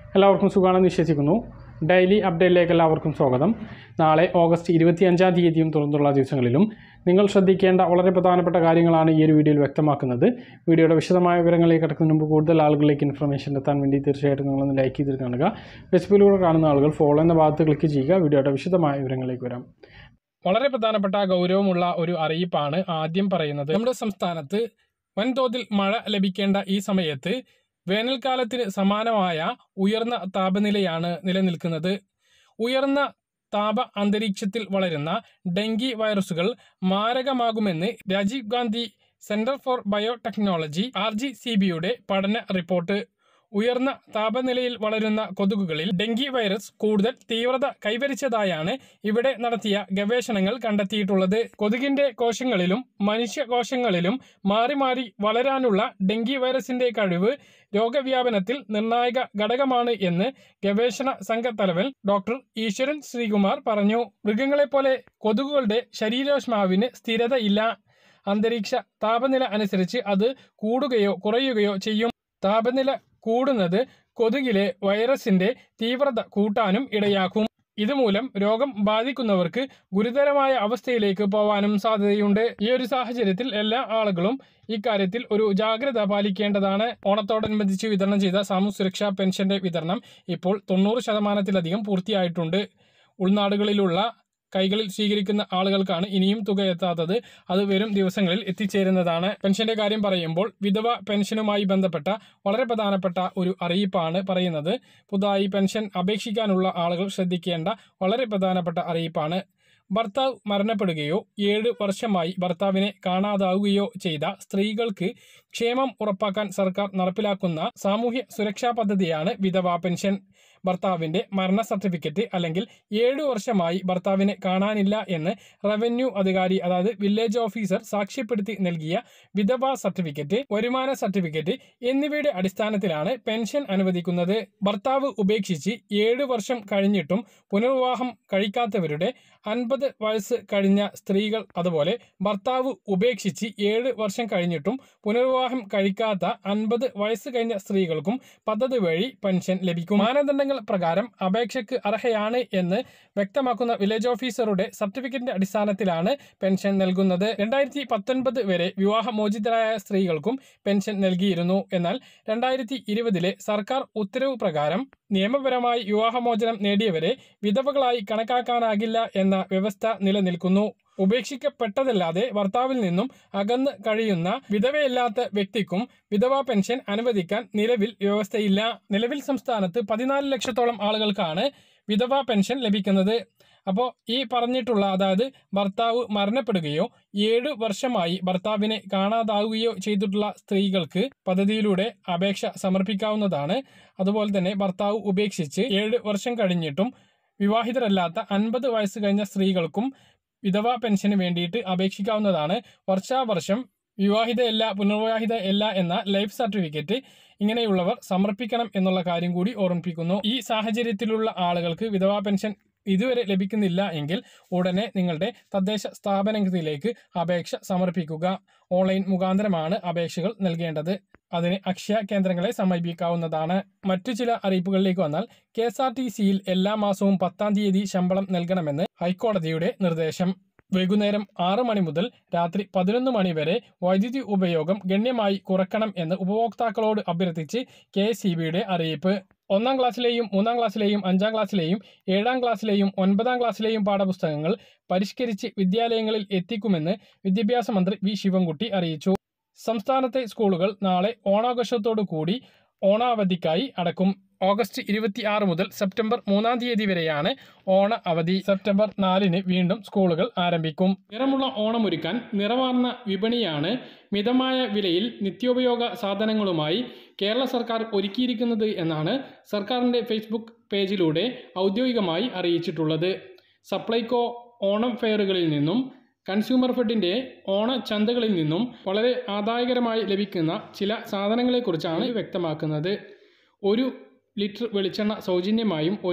എല്ലാവർക്കും സുഖമാണെന്ന് വിശ്വസിക്കുന്നു ഡെയിലി അപ്ഡേറ്റിലേക്ക് എല്ലാവർക്കും സ്വാഗതം നാളെ ഓഗസ്റ്റ് ഇരുപത്തി അഞ്ചാം തീയതിയും തുറന്നുള്ള ദിവസങ്ങളിലും നിങ്ങൾ ശ്രദ്ധിക്കേണ്ട വളരെ പ്രധാനപ്പെട്ട കാര്യങ്ങളാണ് ഈ ഒരു വീഡിയോയിൽ വ്യക്തമാക്കുന്നത് വീഡിയോയുടെ വിശദമായ വിവരങ്ങളിലേക്ക് കിടക്കുന്നതിന് മുമ്പ് കൂടുതൽ ആളുകളിലേക്ക് ഇൻഫർമേഷൻ എത്താൻ വേണ്ടി തീർച്ചയായിട്ടും നിങ്ങളൊന്ന് ലൈക്ക് ചെയ്തിട്ട് കാണുക ഫേസ്ബുക്കിലൂടെ കാണുന്ന ആളുകൾ ഫോളോ എന്ന ഭാഗത്ത് ക്ലിക്ക് ചെയ്യുക വീഡിയോയുടെ വിശദമായ വിവരങ്ങളിലേക്ക് വരാം വളരെ പ്രധാനപ്പെട്ട ഗൗരവമുള്ള ഒരു അറിയിപ്പാണ് ആദ്യം പറയുന്നത് നമ്മുടെ സംസ്ഥാനത്ത് വൻതോതിൽ മഴ ലഭിക്കേണ്ട ഈ സമയത്ത് വേനൽക്കാലത്തിന് സമാനമായ ഉയർന്ന താപനിലയാണ് നിലനിൽക്കുന്നത് ഉയർന്ന താപ അന്തരീക്ഷത്തിൽ വളരുന്ന ഡെങ്കി വൈറസുകൾ മാരകമാകുമെന്ന് Rajiv Gandhi centre for biotechnology R G C ബിയുടെ പഠന റിപ്പോർട്ട് ഉയർന്ന താപനിലയിൽ വളരുന്ന കൊതുകുകളിൽ ഡെങ്കി വൈറസ് കൂടുതൽ തീവ്രത കൈവരിച്ചതായാണ് ഇവിടെ നടത്തിയ ഗവേഷണങ്ങൾ കണ്ടെത്തിയിട്ടുള്ളത് കൊതുകിന്റെ കോശങ്ങളിലും മനുഷ്യ കോശങ്ങളിലും മാറി മാറി വളരാനുള്ള ഡെങ്കി വൈറസിന്റെ കഴിവ് രോഗവ്യാപനത്തിൽ നിർണായക ഘടകമാണ് എന്ന് ഗവേഷണ സംഘത്തലവൻ ഡോക്ടർ ഈശ്വരൻ ശ്രീകുമാർ പറഞ്ഞു മൃഗങ്ങളെപ്പോലെ കൊതുകുകളുടെ ശരീരോഷ്മാവിന് സ്ഥിരതയില്ല അന്തരീക്ഷ താപനില അനുസരിച്ച് അത് കൂടുകയോ കുറയുകയോ ചെയ്യും താപനില കൂടുന്നത് കൊതുകിലെ വൈറസിന്റെ തീവ്രത കൂട്ടാനും ഇടയാക്കും ഇതുമൂലം രോഗം ബാധിക്കുന്നവർക്ക് ഗുരുതരമായ അവസ്ഥയിലേക്ക് പോവാനും സാധ്യതയുണ്ട് ഈ ഒരു സാഹചര്യത്തിൽ എല്ലാ ആളുകളും ഇക്കാര്യത്തിൽ ഒരു ജാഗ്രത പാലിക്കേണ്ടതാണ് ഓണത്തോടനുബന്ധിച്ച് വിതരണം ചെയ്ത സാമൂഹ്യ സുരക്ഷാ പെൻഷന്റെ വിതരണം ഇപ്പോൾ തൊണ്ണൂറ് ശതമാനത്തിലധികം പൂർത്തിയായിട്ടുണ്ട് ഉൾനാടുകളിലുള്ള കൈകളിൽ സ്വീകരിക്കുന്ന ആളുകൾക്കാണ് ഇനിയും തുക എത്താത്തത് അത് വരും ദിവസങ്ങളിൽ എത്തിച്ചേരുന്നതാണ് പെൻഷന്റെ കാര്യം പറയുമ്പോൾ വിധവ പെൻഷനുമായി ബന്ധപ്പെട്ട വളരെ പ്രധാനപ്പെട്ട ഒരു അറിയിപ്പാണ് പറയുന്നത് പുതുതായി പെൻഷൻ അപേക്ഷിക്കാനുള്ള ആളുകൾ ശ്രദ്ധിക്കേണ്ട വളരെ പ്രധാനപ്പെട്ട അറിയിപ്പാണ് ഭർത്താവ് മരണപ്പെടുകയോ ഏഴ് വർഷമായി ഭർത്താവിനെ കാണാതാവുകയോ ചെയ്ത സ്ത്രീകൾക്ക് ക്ഷേമം ഉറപ്പാക്കാൻ സർക്കാർ നടപ്പിലാക്കുന്ന സാമൂഹ്യ സുരക്ഷാ പദ്ധതിയാണ് വിധവാ പെൻഷൻ ഭർത്താവിന്റെ മരണ സർട്ടിഫിക്കറ്റ് അല്ലെങ്കിൽ ഏഴു വർഷമായി ഭർത്താവിനെ കാണാനില്ല എന്ന് റവന്യൂ അധികാരി അതായത് വില്ലേജ് ഓഫീസർ സാക്ഷ്യപ്പെടുത്തി നൽകിയ വിധവ സർട്ടിഫിക്കറ്റ് വരുമാന സർട്ടിഫിക്കറ്റ് എന്നിവയുടെ അടിസ്ഥാനത്തിലാണ് പെൻഷൻ അനുവദിക്കുന്നത് ഭർത്താവ് ഉപേക്ഷിച്ച് ഏഴു വർഷം കഴിഞ്ഞിട്ടും പുനർവിവാഹം കഴിക്കാത്തവരുടെ അൻപത് വയസ്സ് കഴിഞ്ഞ സ്ത്രീകൾ അതുപോലെ ഭർത്താവ് ഉപേക്ഷിച്ച് ഏഴ് വർഷം കഴിഞ്ഞിട്ടും പുനർവിവാഹം കഴിക്കാത്ത അൻപത് വയസ്സ് കഴിഞ്ഞ സ്ത്രീകൾക്കും പദ്ധതി വഴി പെൻഷൻ ലഭിക്കും മാനദണ്ഡങ്ങൾ പ്രകാരം അപേക്ഷയ്ക്ക് അർഹയാണ് എന്ന് വ്യക്തമാക്കുന്ന വില്ലേജ് ഓഫീസറുടെ സർട്ടിഫിക്കറ്റിന്റെ അടിസ്ഥാനത്തിലാണ് പെൻഷൻ നൽകുന്നത് രണ്ടായിരത്തി പത്തൊൻപത് വരെ വിവാഹമോചിതരായ സ്ത്രീകൾക്കും പെൻഷൻ നൽകിയിരുന്നു എന്നാൽ രണ്ടായിരത്തി ഇരുപതിലെ സർക്കാർ ഉത്തരവ് പ്രകാരം നിയമപരമായി വിവാഹമോചനം നേടിയവരെ വിധവകളായി കണക്കാക്കാനാകില്ല എന്ന വ്യവസ്ഥ നിലനിൽക്കുന്നു ഉപേക്ഷിക്കപ്പെട്ടതല്ലാതെ ഭർത്താവിൽ നിന്നും അകന്ന് കഴിയുന്ന വിധവയല്ലാത്ത വ്യക്തിക്കും വിധവാ പെൻഷൻ അനുവദിക്കാൻ നിലവിൽ വ്യവസ്ഥയില്ല നിലവിൽ സംസ്ഥാനത്ത് പതിനാല് ലക്ഷത്തോളം ആളുകൾക്കാണ് വിധവാ പെൻഷൻ ലഭിക്കുന്നത് അപ്പോൾ ഈ പറഞ്ഞിട്ടുള്ള അതായത് ഭർത്താവ് മരണപ്പെടുകയോ ഏഴു വർഷമായി ഭർത്താവിനെ കാണാതാവുകയോ ചെയ്തിട്ടുള്ള സ്ത്രീകൾക്ക് പദ്ധതിയിലൂടെ അപേക്ഷ സമർപ്പിക്കാവുന്നതാണ് അതുപോലെ തന്നെ ഭർത്താവ് ഉപേക്ഷിച്ച് ഏഴ് വർഷം കഴിഞ്ഞിട്ടും വിവാഹിതരല്ലാത്ത അൻപത് വയസ്സ് കഴിഞ്ഞ സ്ത്രീകൾക്കും വിധവാ പെൻഷന് വേണ്ടിയിട്ട് അപേക്ഷിക്കാവുന്നതാണ് വർഷാവർഷം വിവാഹിതയല്ല പുനർവിവാഹിതയല്ല എന്ന ലൈഫ് സർട്ടിഫിക്കറ്റ് ഇങ്ങനെയുള്ളവർ സമർപ്പിക്കണം എന്നുള്ള കാര്യം കൂടി ഓർമ്മിപ്പിക്കുന്നു ഈ സാഹചര്യത്തിലുള്ള ആളുകൾക്ക് വിധവാ പെൻഷൻ ഇതുവരെ ലഭിക്കുന്നില്ല എങ്കിൽ ഉടനെ നിങ്ങളുടെ തദ്ദേശ സ്ഥാപനത്തിലേക്ക് അപേക്ഷ സമർപ്പിക്കുക ഓൺലൈൻ മുഖാന്തരമാണ് അപേക്ഷകൾ നൽകേണ്ടത് അതിന് അക്ഷയ കേന്ദ്രങ്ങളെ സമീപിക്കാവുന്നതാണ് മറ്റു ചില അറിയിപ്പുകളിലേക്ക് വന്നാൽ കെ എസ് ആർ ടി സിയിൽ എല്ലാ മാസവും പത്താം തീയതി ശമ്പളം നൽകണമെന്ന് ഹൈക്കോടതിയുടെ നിർദ്ദേശം വൈകുന്നേരം ആറ് മണി മുതൽ രാത്രി പതിനൊന്ന് മണി വരെ വൈദ്യുതി ഉപയോഗം ഗണ്യമായി കുറക്കണം എന്ന് ഉപഭോക്താക്കളോട് അഭ്യർത്ഥിച്ച് കെ എസ് അറിയിപ്പ് ഒന്നാം ക്ലാസ്സിലെയും മൂന്നാം ക്ലാസ്സിലെയും അഞ്ചാം ക്ലാസ്സിലെയും ഏഴാം ക്ലാസ്സിലെയും ഒൻപതാം ക്ലാസ്സിലെയും പാഠപുസ്തകങ്ങൾ പരിഷ്കരിച്ച് വിദ്യാലയങ്ങളിൽ എത്തിക്കുമെന്ന് വിദ്യാഭ്യാസ മന്ത്രി വി ശിവൻകുട്ടി അറിയിച്ചു സംസ്ഥാനത്തെ സ്കൂളുകൾ നാളെ ഓണാഘോഷത്തോടു കൂടി ഓണാവധിക്കായി അടക്കും ഓഗസ്റ്റ് ഇരുപത്തി ആറ് മുതൽ സെപ്റ്റംബർ മൂന്നാം തീയതി വരെയാണ് ഓണ അവധി സെപ്റ്റംബർ നാലിന് വീണ്ടും സ്കൂളുകൾ ആരംഭിക്കും നിറമുള്ള ഓണമൊരുക്കാൻ നിറമാർന്ന വിപണിയാണ് മിതമായ വിലയിൽ നിത്യോപയോഗ സാധനങ്ങളുമായി കേരള സർക്കാർ ഒരുക്കിയിരിക്കുന്നത് എന്നാണ് സർക്കാരിൻ്റെ ഫേസ്ബുക്ക് പേജിലൂടെ ഔദ്യോഗികമായി അറിയിച്ചിട്ടുള്ളത് സപ്ലൈകോ ഓണം ഫെയറുകളിൽ നിന്നും കൺസ്യൂമർ ഫെഡിൻ്റെ ഓണ ചന്തകളിൽ നിന്നും വളരെ ആദായകരമായി ലഭിക്കുന്ന ചില സാധനങ്ങളെക്കുറിച്ചാണ് വ്യക്തമാക്കുന്നത് ഒരു ലിറ്റർ വെളിച്ചെണ്ണ സൗജന്യമായും ഒരു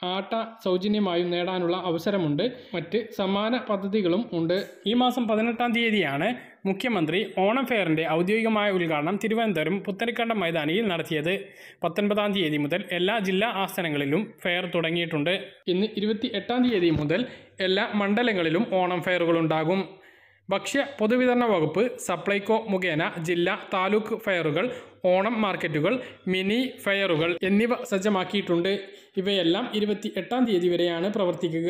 ആട്ട സൗജന്യമായും നേടാനുള്ള അവസരമുണ്ട് മറ്റ് സമാന പദ്ധതികളും ഉണ്ട് ഈ മാസം പതിനെട്ടാം തീയതിയാണ് മുഖ്യമന്ത്രി ഓണം ഫെയറിൻ്റെ ഔദ്യോഗികമായ ഉദ്ഘാടനം തിരുവനന്തപുരം പുത്തരിക്കണ്ടം മൈതാനിയിൽ നടത്തിയത് പത്തൊൻപതാം തീയതി മുതൽ എല്ലാ ജില്ലാ ആസ്ഥാനങ്ങളിലും ഫെയർ തുടങ്ങിയിട്ടുണ്ട് ഇന്ന് ഇരുപത്തി എട്ടാം തീയതി മുതൽ എല്ലാ മണ്ഡലങ്ങളിലും ഓണം ഫെയറുകളുണ്ടാകും ഭക്ഷ്യ പൊതുവിതരണ വകുപ്പ് സപ്ലൈകോ മുഖേന ജില്ലാ താലൂക്ക് ഫെയറുകൾ ഓണം മാർക്കറ്റുകൾ മിനി ഫെയറുകൾ എന്നിവ സജ്ജമാക്കിയിട്ടുണ്ട് ഇവയെല്ലാം ഇരുപത്തി എട്ടാം തീയതി വരെയാണ് പ്രവർത്തിക്കുക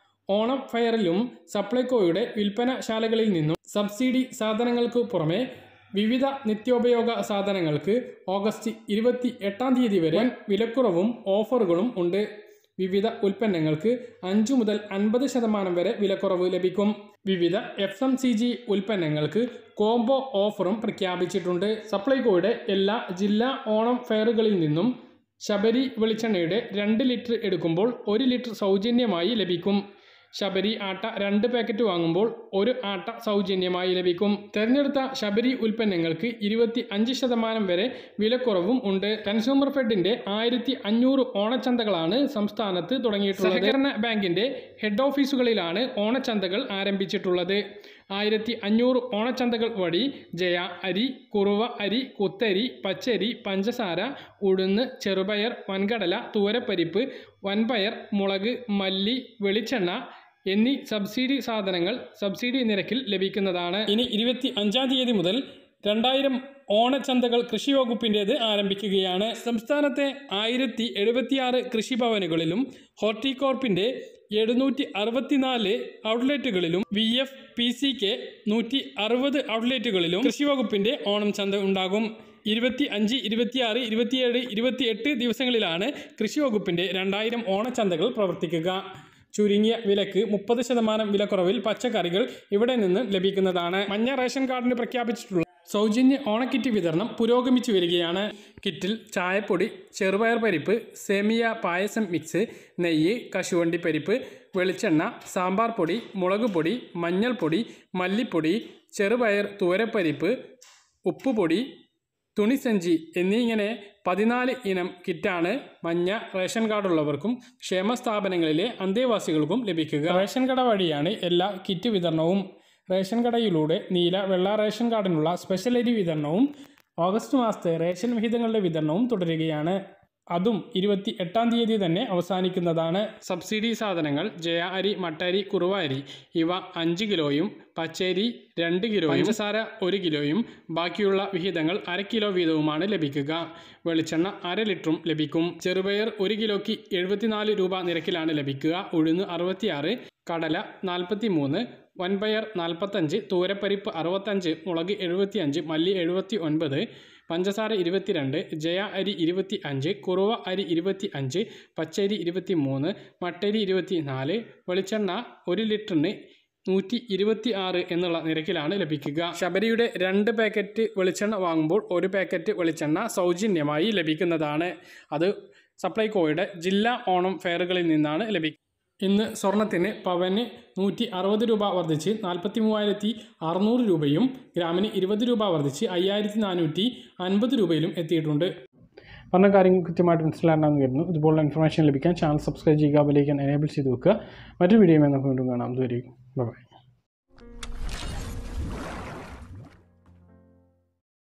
ഓണം ഫെയറിലും സപ്ലൈകോയുടെ വിൽപ്പനശാലകളിൽ നിന്നും സബ്സിഡി സാധനങ്ങൾക്ക് പുറമെ വിവിധ നിത്യോപയോഗ സാധനങ്ങൾക്ക് ഓഗസ്റ്റ് ഇരുപത്തി എട്ടാം തീയതി വരെ വിലക്കുറവും ഓഫറുകളും ഉണ്ട് വിവിധ ഉൽപ്പന്നങ്ങൾക്ക് അഞ്ചു മുതൽ അൻപത് ശതമാനം വരെ വിലക്കുറവ് ലഭിക്കും വിവിധ എഫ് എം സി ജി ഉൽപ്പന്നങ്ങൾക്ക് കോംബോ ഓഫറും പ്രഖ്യാപിച്ചിട്ടുണ്ട് സപ്ലൈകോയുടെ എല്ലാ ജില്ലാ ഓണം ഫെയറുകളിൽ നിന്നും ശബരി വെളിച്ചെണ്ണയുടെ രണ്ട് ലിറ്റർ എടുക്കുമ്പോൾ ഒരു ലിറ്റർ സൗജന്യമായി ലഭിക്കും ശബരി ആട്ട രണ്ട് പാക്കറ്റ് വാങ്ങുമ്പോൾ ഒരു ആട്ട സൗജന്യമായി ലഭിക്കും തിരഞ്ഞെടുത്ത ശബരി ഉൽപ്പന്നങ്ങൾക്ക് ഇരുപത്തി അഞ്ച് ശതമാനം വരെ വിലക്കുറവും ഉണ്ട് കൺസ്യൂമർ ഫെഡിന്റെ ആയിരത്തി അഞ്ഞൂറ് ഓണച്ചന്തകളാണ് സംസ്ഥാനത്ത് തുടങ്ങിയിട്ടുള്ളത് സഹകരണ ബാങ്കിന്റെ ഹെഡ് ഓഫീസുകളിലാണ് ഓണച്ചന്തകൾ ആരംഭിച്ചിട്ടുള്ളത് ആയിരത്തി അഞ്ഞൂറ് ഓണച്ചന്തകൾ വഴി ജയ അരി കുറുവ അരി കുത്തരി പച്ചരി പഞ്ചസാര ഉഴുന്ന് ചെറുപയർ വൻകടല തൂരപ്പരിപ്പ് വൻപയർ മുളക് മല്ലി വെളിച്ചെണ്ണ എന്നീ സബ്സിഡി സാധനങ്ങൾ സബ്സിഡി നിരക്കിൽ ലഭിക്കുന്നതാണ് ഇനി ഇരുപത്തി അഞ്ചാം തീയതി മുതൽ രണ്ടായിരം ഓണച്ചന്തകൾ കൃഷി വകുപ്പിൻ്റേത് ആരംഭിക്കുകയാണ് സംസ്ഥാനത്തെ ആയിരത്തി എഴുപത്തിയാറ് കൃഷിഭവനുകളിലും ഹോർട്ടികോർപ്പിൻ്റെ എഴുന്നൂറ്റി അറുപത്തിനാല് ഔട്ട്ലെറ്റുകളിലും V F P C K നൂറ്റി അറുപത് ഔട്ട്ലെറ്റുകളിലും കൃഷി വകുപ്പിൻ്റെ ഓണം ചന്ത ഉണ്ടാകും ഇരുപത്തി അഞ്ച് ഇരുപത്തിയാറ് ഇരുപത്തിയേഴ് ഇരുപത്തിയെട്ട് ദിവസങ്ങളിലാണ് കൃഷി വകുപ്പിൻ്റെ രണ്ടായിരം ഓണച്ചന്തകൾ പ്രവർത്തിക്കുക ചുരുങ്ങിയ വിലക്ക് മുപ്പത് ശതമാനം വിലക്കുറവിൽ പച്ചക്കറികൾ ഇവിടെ നിന്ന് ലഭിക്കുന്നതാണ് മഞ്ഞ റേഷൻ കാർഡിന് പ്രഖ്യാപിച്ചിട്ടുള്ള സൗജന്യ ഓണക്കിറ്റ് വിതരണം പുരോഗമിച്ചു വരികയാണ് കിറ്റിൽ ചായപ്പൊടി ചെറുപയർ പരിപ്പ് സേമിയ പായസം മിക്സ് നെയ്യ് കശുവണ്ടി പരിപ്പ് വെളിച്ചെണ്ണ സാമ്പാർ പൊടി മുളക് പൊടി മഞ്ഞൾപ്പൊടി മല്ലിപ്പൊടി ചെറുപയർ തൂരപ്പരിപ്പ് ഉപ്പുപൊടി തുണിസഞ്ചി എന്നിങ്ങനെ പതിനാല് ഇനം കിറ്റാണ് മഞ്ഞ റേഷൻ കാർഡുള്ളവർക്കും ക്ഷേമ സ്ഥാപനങ്ങളിലെ അന്തേവാസികൾക്കും ലഭിക്കുക റേഷൻ കട വഴിയാണ് എല്ലാ കിറ്റ് വിതരണവും റേഷൻ കടയിലൂടെ നീല വെള്ള റേഷൻ കാർഡിനുള്ള സ്പെഷ്യൽ അരി വിതരണവും ഓഗസ്റ്റ് മാസത്തെ റേഷൻ വിഹിതങ്ങളുടെ വിതരണവും തുടരുകയാണ് അതും ഇരുപത്തി എട്ടാം തീയതി തന്നെ അവസാനിക്കുന്നതാണ് സബ്സിഡി സാധനങ്ങൾ ജയ അരി മട്ടരി കുറുവ അരി ഇവ അഞ്ച് കിലോയും പച്ചരി രണ്ട് കിലോയും പഞ്ചസാര ഒരു കിലോയും ബാക്കിയുള്ള വിഹിതങ്ങൾ അര കിലോ വീതവുമാണ് ലഭിക്കുക വെളിച്ചെണ്ണ അര ലിറ്ററും ലഭിക്കും ചെറുപയർ ഒരു കിലോയ്ക്ക് എഴുപത്തിനാല് രൂപ നിരക്കിലാണ് ലഭിക്കുക ഉഴുന്ന് അറുപത്തിയാറ് കടല നാൽപ്പത്തി മൂന്ന് വൻപയർ നാൽപ്പത്തഞ്ച് തൂരപ്പരിപ്പ് അറുപത്തഞ്ച് മുളക് എഴുപത്തിയഞ്ച് മല്ലി എഴുപത്തി ഒൻപത് പഞ്ചസാര ഇരുപത്തിരണ്ട് ജയ അരി ഇരുപത്തി അഞ്ച് കുറുവ അരി ഇരുപത്തി അഞ്ച് പച്ചരി ഇരുപത്തി മൂന്ന് മട്ടരി ഇരുപത്തി നാല് വെളിച്ചെണ്ണ ഒരു ലിറ്ററിന് നൂറ്റി ഇരുപത്തി ആറ് എന്നുള്ള നിരക്കിലാണ് ലഭിക്കുക ശബരിയുടെ രണ്ട് പാക്കറ്റ് വെളിച്ചെണ്ണ വാങ്ങുമ്പോൾ ഒരു പാക്കറ്റ് വെളിച്ചെണ്ണ സൗജന്യമായി ലഭിക്കുന്നതാണ് അത് സപ്ലൈകോയുടെ ജില്ലാ ഓണം ഫെയറുകളിൽ നിന്നാണ് ലഭിക്കുക ഇന്ന് സ്വർണത്തിന് പവന് നൂറ്റി അറുപത് രൂപ വർദ്ധിച്ച് നാൽപ്പത്തി മൂവായിരത്തി അറുന്നൂറ് രൂപയും ഗ്രാമിന് ഇരുപത് രൂപ വർദ്ധിച്ച് അയ്യായിരത്തി നാനൂറ്റി അൻപത് രൂപയിലും എത്തിയിട്ടുണ്ട് പറഞ്ഞ കാര്യങ്ങൾ കൃത്യമായിട്ട് മനസ്സിലാണെന്ന് കരുതുന്നു ഇതുപോലുള്ള ഇൻഫർമേഷൻ ലഭിക്കാൻ ചാനൽ സബ്സ്ക്രൈബ് ചെയ്യുക ബെലൈക്കൻ എനേബിൾ ചെയ്ത് വെക്കുക മറ്റൊരു വീഡിയോ നമുക്ക് വീണ്ടും കാണാം ഇതുവരെയും ബൈ